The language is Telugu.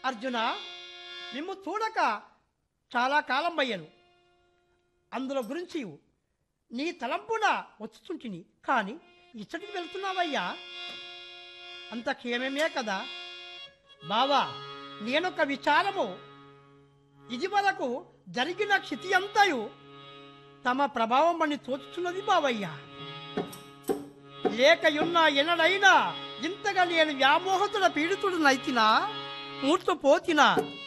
అర్జున మిమ్ము చూడక చాలా కాలం అయ్యను అందులో గురించి నీ తలంపున వచ్చుచుంటిని కానీ ఇచ్చటికి వెళ్తున్నావయ్యా అంత క్షేమమే కదా బావా నేనొక విచారము ఇది వరకు జరిగిన క్షితి అంతయు తమ ప్రభావం అని తోచుచున్నది బావయ్యా లేకయున్న ఎనడైనా ఇంతగా నేను వ్యామోహతుల పీడితుడు నైతినా మూర్చపోతినా